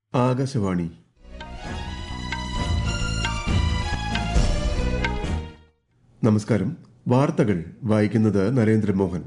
ആകാശവാണി നമസ്കാരം വാർത്തകൾ വായിക്കുന്നത് നരേന്ദ്രമോഹൻ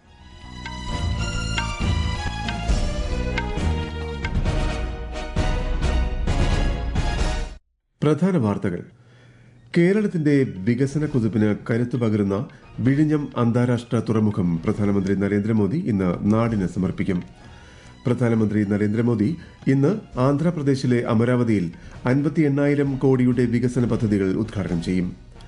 പ്രധാന വാർത്തകൾ കേരളത്തിന്റെ വികസന കുതിപ്പിന് കരുത്തു പകരുന്ന വിഴിഞ്ഞം അന്താരാഷ്ട്ര തുറമുഖം പ്രധാനമന്ത്രി നരേന്ദ്രമോദി ഇന്ന് നാടിന് സമർപ്പിക്കും പ്രധാനമന്ത്രി നരേന്ദ്രമോദി ഇന്ന് ആന്ധ്രാപ്രദേശിലെ അമരാവതിയിൽ അൻപത്തി എണ്ണായിരം കോടിയുടെ വികസന പദ്ധതികൾ ഉദ്ഘാടനം ചെയ്യും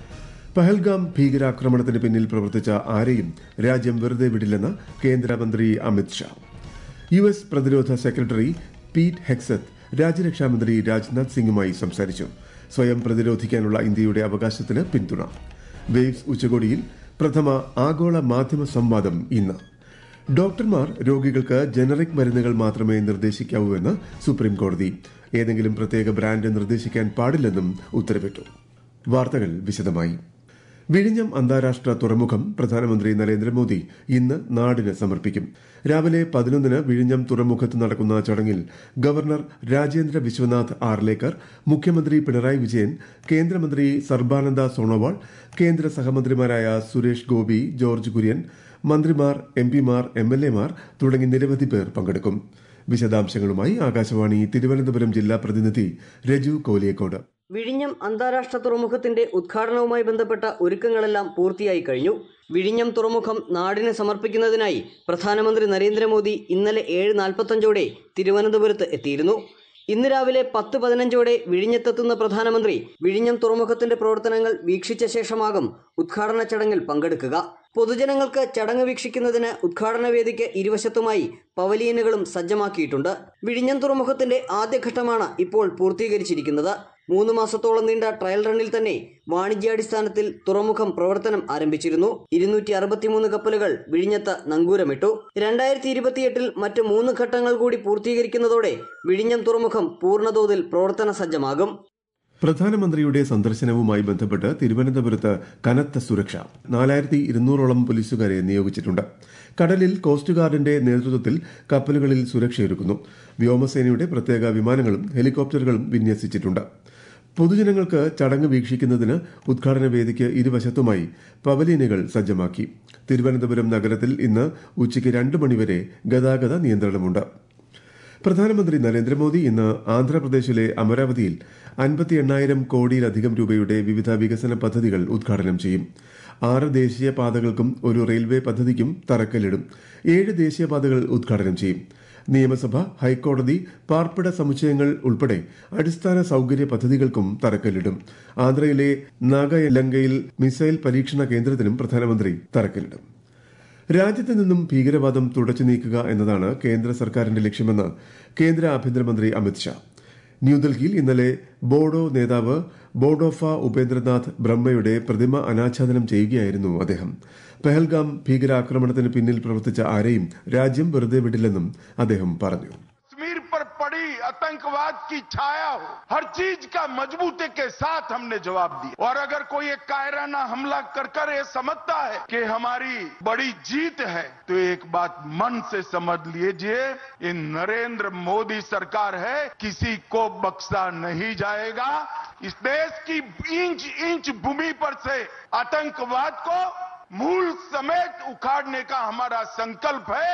പഹൽഗാം ഭീകരാക്രമണത്തിന് പിന്നിൽ പ്രവർത്തിച്ച ആരെയും രാജ്യം വെറുതെ വിടില്ലെന്ന് കേന്ദ്രമന്ത്രി അമിത് ഷാ യു എസ് പ്രതിരോധ സെക്രട്ടറി പീറ്റ് ഹെക്സത്ത് രാജ്യരക്ഷാമന്ത്രി രാജ്നാഥ് സിംഗുമായി സംസാരിച്ചു സ്വയം പ്രതിരോധിക്കാനുള്ള ഇന്ത്യയുടെ അവകാശത്തിന് പിന്തുണ വേവ്സ് ഉച്ചകോടിയിൽ പ്രഥമ ആഗോള മാധ്യമ സംവാദം ഇന്ന് ഡോക്ടർമാർ രോഗികൾക്ക് ജനറിക് മരുന്നുകൾ മാത്രമേ നിർദ്ദേശിക്കാവൂവെന്ന് സുപ്രീംകോടതി ഏതെങ്കിലും പ്രത്യേക ബ്രാൻഡ് നിർദ്ദേശിക്കാൻ പാടില്ലെന്നും ഉത്തരവിട്ടു വാർത്തകൾ വിശദമായി വിഴിഞ്ഞം അന്താരാഷ്ട്ര തുറമുഖം പ്രധാനമന്ത്രി നരേന്ദ്രമോദി ഇന്ന് നാടിന് സമർപ്പിക്കും രാവിലെ പതിനൊന്നിന് വിഴിഞ്ഞം തുറമുഖത്ത് നടക്കുന്ന ചടങ്ങിൽ ഗവർണർ രാജേന്ദ്ര വിശ്വനാഥ് ആർലേക്കർ മുഖ്യമന്ത്രി പിണറായി വിജയൻ കേന്ദ്രമന്ത്രി സർബാനന്ദ സോണോവാൾ കേന്ദ്ര സഹമന്ത്രിമാരായ സുരേഷ് ഗോപി ജോർജ് കുര്യൻ മന്ത്രിമാർ എംപിമാർ എംഎൽഎമാർ തുടങ്ങി നിരവധി പേർ പങ്കെടുക്കും വിശദാംശങ്ങളുമായി ആകാശവാണി തിരുവനന്തപുരം ജില്ലാ പ്രതിനിധി രജു കോലിയക്കോട് വിഴിഞ്ഞം അന്താരാഷ്ട്ര തുറമുഖത്തിന്റെ ഉദ്ഘാടനവുമായി ബന്ധപ്പെട്ട ഒരുക്കങ്ങളെല്ലാം പൂർത്തിയായി കഴിഞ്ഞു വിഴിഞ്ഞം തുറമുഖം നാടിന് സമർപ്പിക്കുന്നതിനായി പ്രധാനമന്ത്രി നരേന്ദ്രമോദി ഇന്നലെ ഏഴ് നാൽപ്പത്തഞ്ചോടെ തിരുവനന്തപുരത്ത് എത്തിയിരുന്നു ഇന്ന് രാവിലെ പത്ത് പതിനഞ്ചോടെ വിഴിഞ്ഞത്തെത്തുന്ന പ്രധാനമന്ത്രി വിഴിഞ്ഞം തുറമുഖത്തിന്റെ പ്രവർത്തനങ്ങൾ വീക്ഷിച്ച ശേഷമാകും ഉദ്ഘാടന ചടങ്ങിൽ പങ്കെടുക്കുക പൊതുജനങ്ങൾക്ക് ചടങ്ങ് വീക്ഷിക്കുന്നതിന് ഉദ്ഘാടന വേദിക്ക് ഇരുവശത്തുമായി പവലിയനുകളും സജ്ജമാക്കിയിട്ടുണ്ട് വിഴിഞ്ഞം തുറമുഖത്തിന്റെ ആദ്യഘട്ടമാണ് ഇപ്പോൾ പൂർത്തീകരിച്ചിരിക്കുന്നത് മൂന്ന് മാസത്തോളം നീണ്ട ട്രയൽ റണ്ണിൽ തന്നെ വാണിജ്യാടിസ്ഥാനത്തിൽ തുറമുഖം പ്രവർത്തനം ആരംഭിച്ചിരുന്നു ഇരുന്നൂറ്റി അറുപത്തിമൂന്ന് കപ്പലുകൾ വിഴിഞ്ഞത്ത് നങ്കൂരമിട്ടു രണ്ടായിരത്തി ഇരുപത്തിയെട്ടിൽ മറ്റ് മൂന്ന് ഘട്ടങ്ങൾ കൂടി പൂർത്തീകരിക്കുന്നതോടെ വിഴിഞ്ഞം തുറമുഖം പൂർണ്ണതോതിൽ പ്രവർത്തന സജ്ജമാകും പ്രധാനമന്ത്രിയുടെ സന്ദർശനവുമായി ബന്ധപ്പെട്ട് തിരുവനന്തപുരത്ത് കനത്ത സുരക്ഷ നാലായിരത്തി ഇരുന്നൂറോളം പോലീസുകാരെ നിയോഗിച്ചിട്ടുണ്ട് കടലിൽ കോസ്റ്റ് ഗാർഡിന്റെ നേതൃത്വത്തിൽ കപ്പലുകളിൽ സുരക്ഷയൊരുക്കുന്നു വ്യോമസേനയുടെ പ്രത്യേക വിമാനങ്ങളും ഹെലികോപ്റ്ററുകളും വിന്യസിച്ചിട്ടുണ്ട് പൊതുജനങ്ങൾക്ക് ചടങ്ങ് വീക്ഷിക്കുന്നതിന് ഉദ്ഘാടന വേദിക്ക് ഇരുവശത്തുമായി പവലിയനുകൾ സജ്ജമാക്കി തിരുവനന്തപുരം നഗരത്തിൽ ഇന്ന് ഉച്ചയ്ക്ക് രണ്ട് മണിവരെ ഗതാഗത നിയന്ത്രണമുണ്ട് പ്രധാനമന്ത്രി നരേന്ദ്രമോദി ഇന്ന് ആന്ധ്രാപ്രദേശിലെ അമരാവതിയിൽ അൻപത്തി എണ്ണായിരം കോടിയിലധികം രൂപയുടെ വിവിധ വികസന പദ്ധതികൾ ഉദ്ഘാടനം ചെയ്യും ആറ് ദേശീയപാതകൾക്കും ഒരു റെയിൽവേ പദ്ധതിക്കും തറക്കല്ലിടും ഏഴ് ദേശീയപാതകൾ ഉദ്ഘാടനം ചെയ്യും നിയമസഭ ഹൈക്കോടതി പാർപ്പിട സമുച്ചയങ്ങൾ ഉൾപ്പെടെ അടിസ്ഥാന സൌകര്യ പദ്ധതികൾക്കും തറക്കല്ലിടും ആന്ധ്രയിലെ നാഗയലങ്കയിൽ മിസൈൽ പരീക്ഷണ കേന്ദ്രത്തിനും പ്രധാനമന്ത്രി തറക്കല്ലിടും രാജ്യത്ത് നിന്നും ഭീകരവാദം തുടച്ചു നീക്കുക എന്നതാണ് കേന്ദ്ര സർക്കാരിന്റെ ലക്ഷ്യമെന്ന് കേന്ദ്ര ആഭ്യന്തരമന്ത്രി അമിത്ഷാ ന്യൂഡൽഹിയിൽ ഇന്നലെ ബോഡോ നേതാവ് ബോഡോഫ ഉപേന്ദ്രനാഥ് ബ്രഹ്മയുടെ പ്രതിമ അനാച്ഛാദനം ചെയ്യുകയായിരുന്നു അദ്ദേഹം പെഹൽഗാം ഭീകരാക്രമണത്തിന് പിന്നിൽ പ്രവർത്തിച്ച ആരെയും രാജ്യം വെറുതെ വിടില്ലെന്നും അദ്ദേഹം പറഞ്ഞു कश्मीर पर पड़ी आतंकवाद की छाया हो हर चीज का मजबूती के साथ हमने जवाब दिया और अगर कोई एक कायराना हमला कर कर ये समझता है कि हमारी बड़ी जीत है तो एक बात मन से समझ लीजिए ये नरेंद्र मोदी सरकार है किसी को बख्शा नहीं जाएगा इस देश की इंच इंच भूमि पर से आतंकवाद को मूल समेत उखाड़ने का हमारा संकल्प है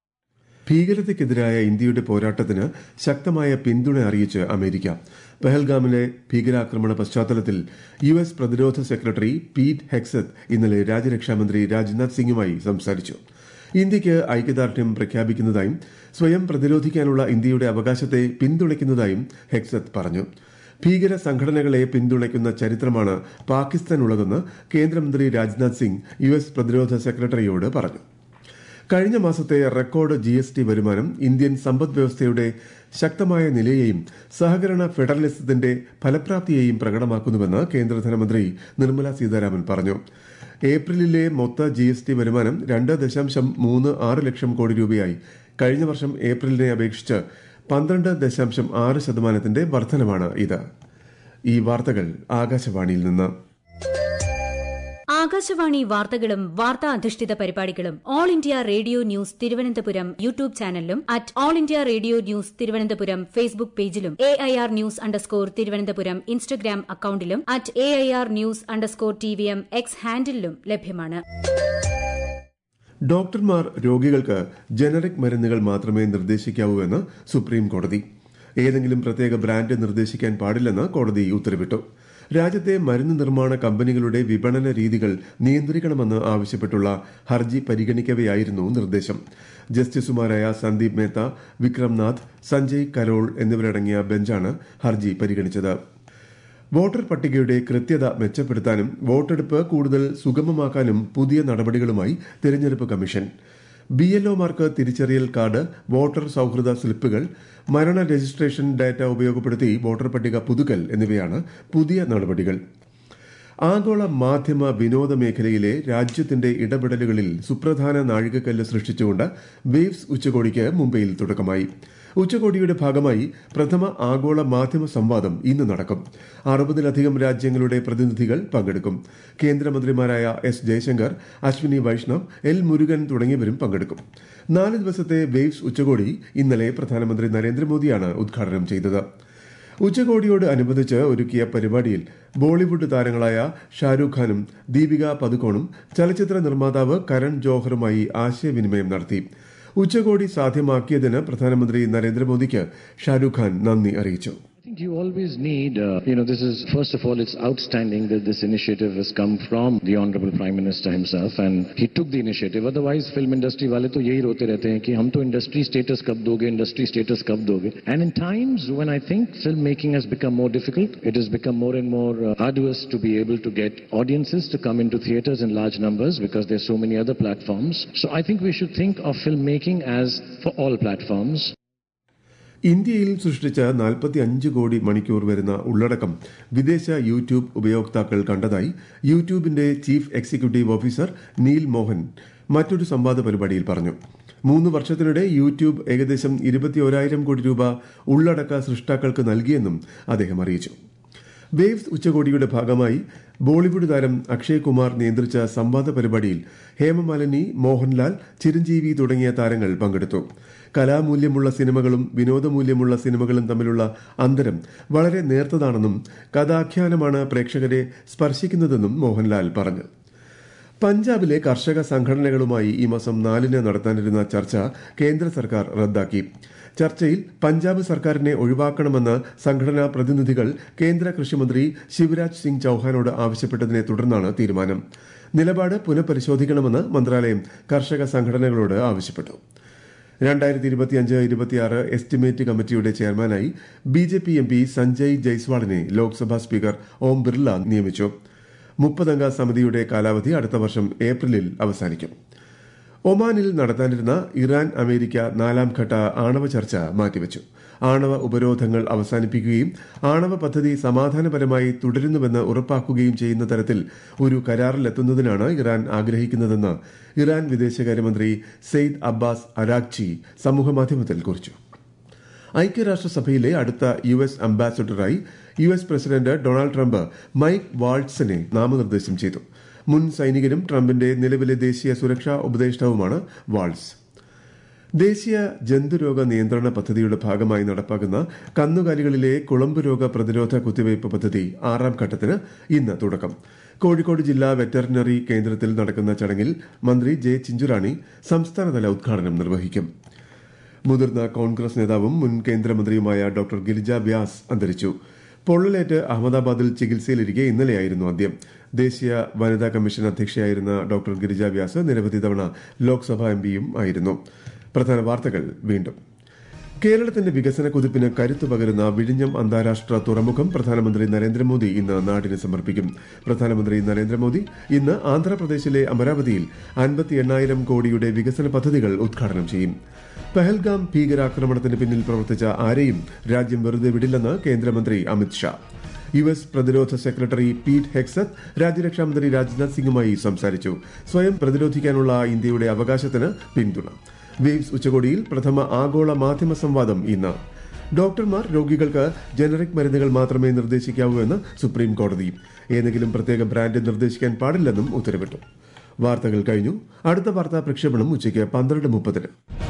ഭീകരതയ്ക്കെതിരായ ഇന്ത്യയുടെ പോരാട്ടത്തിന് ശക്തമായ പിന്തുണ അറിയിച്ച് അമേരിക്ക പെഹൽഗാമിലെ ഭീകരാക്രമണ പശ്ചാത്തലത്തിൽ യു എസ് പ്രതിരോധ സെക്രട്ടറി പീറ്റ് ഹെക്സത്ത് ഇന്നലെ രാജ്യരക്ഷാമന്ത്രി രാജ്നാഥ് സിംഗുമായി സംസാരിച്ചു ഇന്ത്യയ്ക്ക് ഐക്യദാർഢ്യം പ്രഖ്യാപിക്കുന്നതായും സ്വയം പ്രതിരോധിക്കാനുള്ള ഇന്ത്യയുടെ അവകാശത്തെ പിന്തുണയ്ക്കുന്നതായും ഹെക്സത്ത് പറഞ്ഞു ഭീകര സംഘടനകളെ പിന്തുണയ്ക്കുന്ന ചരിത്രമാണ് പാകിസ്ഥാനുള്ളതെന്ന് കേന്ദ്രമന്ത്രി രാജ്നാഥ് സിംഗ് യു എസ് പ്രതിരോധ സെക്രട്ടറിയോട് പറഞ്ഞു കഴിഞ്ഞ മാസത്തെ റെക്കോർഡ് ജി എസ് ടി വരുമാനം ഇന്ത്യൻ സമ്പദ് വ്യവസ്ഥയുടെ ശക്തമായ നിലയെയും സഹകരണ ഫെഡറലിസത്തിന്റെ ഫലപ്രാപ്തിയെയും പ്രകടമാക്കുന്നുവെന്ന് കേന്ദ്ര ധനമന്ത്രി നിർമ്മല സീതാരാമൻ പറഞ്ഞു ഏപ്രിലിലെ മൊത്ത ജി എസ് ടി വരുമാനം രണ്ട് ദശാംശം മൂന്ന് ആറ് ലക്ഷം കോടി രൂപയായി കഴിഞ്ഞ വർഷം ഏപ്രിലിനെ അപേക്ഷിച്ച് പന്ത്രണ്ട് ദശാംശം ആറ് ശതമാനത്തിന്റെ വർധനമാണ് ഇത് ഈ വാർത്തകൾ ആകാശവാണിയിൽ നിന്ന് ആകാശവാണി വാർത്തകളും വാർത്താ അധിഷ്ഠിത പരിപാടികളും All India Radio News Thiruvananthapuram YouTube ചാനലിലും at All India Radio News Thiruvananthapuram Facebook പേജിലും A I R news underscore Thiruvananthapuram Instagram അക്കൌണ്ടിലും at A I R news underscore T V M X ഹാൻഡിലും ലഭ്യമാണ് ഡോക്ടർമാർ രോഗികൾക്ക് ജനറിക് മരുന്നുകൾ മാത്രമേ നിർദ്ദേശിക്കാവൂ എന്ന് സുപ്രീം കോടതി ഏതെങ്കിലും പ്രത്യേക ബ്രാൻഡ് നിർദ്ദേശിക്കാൻ പാടില്ലെന്ന് കോടതി ഉത്തരവിട്ടു രാജ്യത്തെ മരുന്ന് നിർമ്മാണ കമ്പനികളുടെ വിപണന രീതികൾ നിയന്ത്രിക്കണമെന്ന് ആവശ്യപ്പെട്ടുള്ള ഹർജി പരിഗണിക്കവെയായിരുന്നു നിർദ്ദേശം ജസ്റ്റിസുമാരായ സന്ദീപ് മേത്ത വിക്രംനാഥ് സഞ്ജയ് കരോൾ എന്നിവരടങ്ങിയ ബെഞ്ചാണ് ഹർജി പരിഗണിച്ചത് വോട്ടർ പട്ടികയുടെ കൃത്യത മെച്ചപ്പെടുത്താനും വോട്ടെടുപ്പ് കൂടുതൽ സുഗമമാക്കാനും പുതിയ നടപടികളുമായി തെരഞ്ഞെടുപ്പ് കമ്മീഷൻ ബി എൽഒമാർക്ക് തിരിച്ചറിയൽ കാർഡ് വോട്ടർ സൌഹൃദ സ്ലിപ്പുകൾ മരണ രജിസ്ട്രേഷൻ ഡാറ്റ ഉപയോഗപ്പെടുത്തി വോട്ടർ പട്ടിക പുതുക്കൽ എന്നിവയാണ് പുതിയ നടപടികൾ ആഗോള മാധ്യമ വിനോദ മേഖലയിലെ രാജ്യത്തിന്റെ ഇടപെടലുകളിൽ സുപ്രധാന നാഴികക്കല്ല് സൃഷ്ടിച്ചുകൊണ്ട് വേവ്സ് ഉച്ചകോടിക്ക് മുംബൈയിൽ തുടക്കമായി ഉച്ചകോടിയുടെ ഭാഗമായി പ്രഥമ ആഗോള മാധ്യമ സംവാദം ഇന്ന് നടക്കും അറുപതിലധികം രാജ്യങ്ങളുടെ പ്രതിനിധികൾ പങ്കെടുക്കും കേന്ദ്രമന്ത്രിമാരായ എസ് ജയശങ്കർ അശ്വിനി വൈഷ്ണവ് എൽ മുരുകൻ തുടങ്ങിയവരും പങ്കെടുക്കും നാല് ദിവസത്തെ വേവ്സ് ഉച്ചകോടി ഇന്നലെ പ്രധാനമന്ത്രി നരേന്ദ്രമോദിയാണ് ഉദ്ഘാടനം ചെയ്തത് ഉച്ചകോടിയോട് അനുബന്ധിച്ച് ഒരുക്കിയ പരിപാടിയിൽ ബോളിവുഡ് താരങ്ങളായ ഷാരൂഖ് ഖാനും ദീപിക പതുക്കോണും ചലച്ചിത്ര നിർമ്മാതാവ് കരൺ ജോഹറുമായി ആശയവിനിമയം നടത്തി ഉച്ചകോടി സാധ്യമാക്കിയതിന് പ്രധാനമന്ത്രി നരേന്ദ്രമോദിക്ക് ഷാരൂഖ് ഖാൻ നന്ദി അറിയിച്ചു I think you always need, uh, you know, this is, first of all, it's outstanding that this initiative has come from the Honorable Prime Minister himself and he took the initiative. Otherwise, film industry wale to yahi rote rehte hain ki hum to industry status kab doge, industry status kab doge. And in times when I think filmmaking has become more difficult, it has become more and more uh, arduous to be able to get audiences to come into theaters in large numbers because there's so many other platforms. So I think we should think of filmmaking as for all platforms. ഇന്ത്യയിൽ സൃഷ്ടിച്ച 45 കോടി മണിക്കൂർ വരുന്ന ഉള്ളടക്കം വിദേശ YouTube ഉപയോക്താക്കൾ കണ്ടതായി യൂട്യൂബിന്റെ chief executive officer Neal Mohan മറ്റൊരു സംവാദ പരിപാടിയിൽ പറഞ്ഞു മൂന്ന് വർഷത്തിനിടെ യൂട്യൂബ് ഏകദേശം ഇരുപത്തിയോരായിരം കോടി രൂപ ഉള്ളടക്ക സൃഷ്ടാക്കൾക്ക് നൽകിയെന്നും അദ്ദേഹം അറിയിച്ചു വേവ്സ് ഉച്ചകോടിയുടെ ഭാഗമായി ബോളിവുഡ് താരം അക്ഷയ് കുമാർ നിയന്ത്രിച്ച സംവാദ പരിപാടിയിൽ ഹേമമാലിനി മോഹൻലാൽ ചിരഞ്ജീവി തുടങ്ങിയ താരങ്ങൾ പങ്കെടുത്തു കലാമൂല്യമുള്ള സിനിമകളും വിനോദമൂല്യമുള്ള സിനിമകളും തമ്മിലുള്ള അന്തരം വളരെ നേർത്തതാണെന്നും കഥാഖ്യാനമാണ് പ്രേക്ഷകരെ സ്പർശിക്കുന്നതെന്നും മോഹൻലാൽ പറഞ്ഞു പഞ്ചാബിലെ കർഷക സംഘടനകളുമായി ഈ മാസം നാലിന് നടത്താനിരുന്ന ചർച്ച കേന്ദ്ര സർക്കാർ റദ്ദാക്കി ചർച്ചയിൽ പഞ്ചാബ് സർക്കാരിനെ ഒഴിവാക്കണമെന്ന് സംഘടനാ പ്രതിനിധികൾ കേന്ദ്ര കൃഷിമന്ത്രി ശിവരാജ് സിംഗ് ചൌഹാനോട് ആവശ്യപ്പെട്ടതിനെ തുടർന്നാണ് തീരുമാനം നിലപാട് പുനഃപരിശോധിക്കണമെന്ന് മന്ത്രാലയം കർഷക സംഘടനകളോട് ആവശ്യപ്പെട്ടു രണ്ടായിരത്തി ഇരുപത്തിയഞ്ച് ഇരുപത്തിയാറ് എസ്റ്റിമേറ്റ് കമ്മിറ്റിയുടെ ചെയർമാനായി B J P M P Sanjay ജയ്സ്വാളിനെ ലോക്സഭാ സ്പീക്കർ ഓം ബിർള നിയമിച്ചു മുപ്പതംഗ സമിതിയുടെ കാലാവധി അടുത്ത വർഷം ഏപ്രിലിൽ അവസാനിക്കും ഒമാനിൽ നടത്താനിരുന്ന ഇറാൻ അമേരിക്ക നാലാം ഘട്ട ആണവ ചർച്ച മാറ്റിവച്ചു ആണവ ഉപരോധങ്ങൾ അവസാനിപ്പിക്കുകയും ആണവ പദ്ധതി സമാധാനപരമായി തുടരുന്നുവെന്ന് ഉറപ്പാക്കുകയും ചെയ്യുന്ന തരത്തിൽ ഒരു കരാറിലെത്തുന്നതിനാണ് ഇറാൻ ആഗ്രഹിക്കുന്നതെന്ന് ഇറാൻ വിദേശകാര്യമന്ത്രി സെയ്ദ് അബ്ബാസ് അരാഗ്ചി സമൂഹമാധ്യമത്തിൽ കുറിച്ചു ഐക്യരാഷ്ട്രസഭയിലെ അടുത്ത യു എസ് അംബാസഡറായി U S president Donald Trump Mike വാൾട്സിനെ നാമനിർദ്ദേശം ചെയ്തു മുൻ സൈനികരും ട്രംപിന്റെ നിലവിലെ ദേശീയ സുരക്ഷാ ഉപദേഷ്ടാവുമാണ് വാൾസ് ദേശീയ ജന്തുരോഗ നിയന്ത്രണ പദ്ധതിയുടെ ഭാഗമായി നടപ്പാക്കുന്ന കന്നുകാലികളിലെ കുളമ്പ് രോഗ പ്രതിരോധ കുത്തിവയ്പ് പദ്ധതി ആറാം ഘട്ടത്തിന് ഇന്ന് തുടക്കം കോഴിക്കോട് ജില്ലാ വെറ്ററിനറി കേന്ദ്രത്തിൽ നടക്കുന്ന ചടങ്ങിൽ മന്ത്രി ജെ ചിഞ്ചുറാണി സംസ്ഥാനതല ഉദ്ഘാടനം നിർവഹിക്കും മുതിർന്ന കോൺഗ്രസ് നേതാവും മുൻ കേന്ദ്രമന്ത്രിയുമായ ഡോക്ടർ ഗിരിജ വ്യാസ് അന്തരിച്ചു പൊള്ളലേറ്റ് അഹമ്മദാബാദിൽ ചികിത്സയിലിരിക്കെ ഇന്നലെയായിരുന്നു അന്ത്യം ദേശീയ വനിതാ കമ്മീഷൻ അധ്യക്ഷയായിരുന്ന ഡോക്ടർ ഗിരിജ വ്യാസ് നിരവധി തവണ ലോക്സഭാ എംപിയും ആയിരുന്നു പ്രധാന വാർത്തകൾ വീണ്ടും കേരളത്തിന്റെ വികസന കുതിപ്പിന് കരുത്തു പകരുന്ന വിഴിഞ്ഞം അന്താരാഷ്ട്ര തുറമുഖം പ്രധാനമന്ത്രി നരേന്ദ്രമോദി ഇന്ന് നാടിന് സമർപ്പിക്കും പ്രധാനമന്ത്രി നരേന്ദ്രമോദി ഇന്ന് ആന്ധ്രാപ്രദേശിലെ അമരാവതിയിൽ അൻപത്തി എണ്ണായിരം കോടിയുടെ വികസന പദ്ധതികൾ ഉദ്ഘാടനം ചെയ്യും പഹൽഗാം ഭീകരാക്രമണത്തിന് പിന്നിൽ പ്രവർത്തിച്ച ആരെയും രാജ്യം വെറുതെ വിടില്ലെന്ന് കേന്ദ്രമന്ത്രി അമിത്ഷാ യു എസ് പ്രതിരോധ സെക്രട്ടറി പീറ്റ് ഹെക്സത്ത് രാജ്യരക്ഷാമന്ത്രി രാജ്നാഥ് സിംഗുമായി സംസാരിച്ചു സ്വയം പ്രതിരോധിക്കാനുള്ള ഇന്ത്യയുടെ അവകാശത്തിന് പിന്തുണ വേവ്സ് ഉച്ചകോടിയിൽ പ്രഥമ ആഗോള മാധ്യമ സംവാദം ഇന്ന് ഡോക്ടർമാർ രോഗികൾക്ക് ജനറിക് മരുന്നുകൾ മാത്രമേ നിർദ്ദേശിക്കാവൂ എന്ന് സുപ്രീം കോടതിയും ഏതെങ്കിലും പ്രത്യേക ബ്രാൻഡ് നിർദ്ദേശിക്കാൻ പാടില്ലെന്നും ഉത്തരവിട്ടു വാർത്തകൾ കഴിഞ്ഞു അടുത്ത വാർത്താ പ്രക്ഷേപണം ഉച്ചയ്ക്ക് പന്ത്രണ്ട് മുപ്പതിന്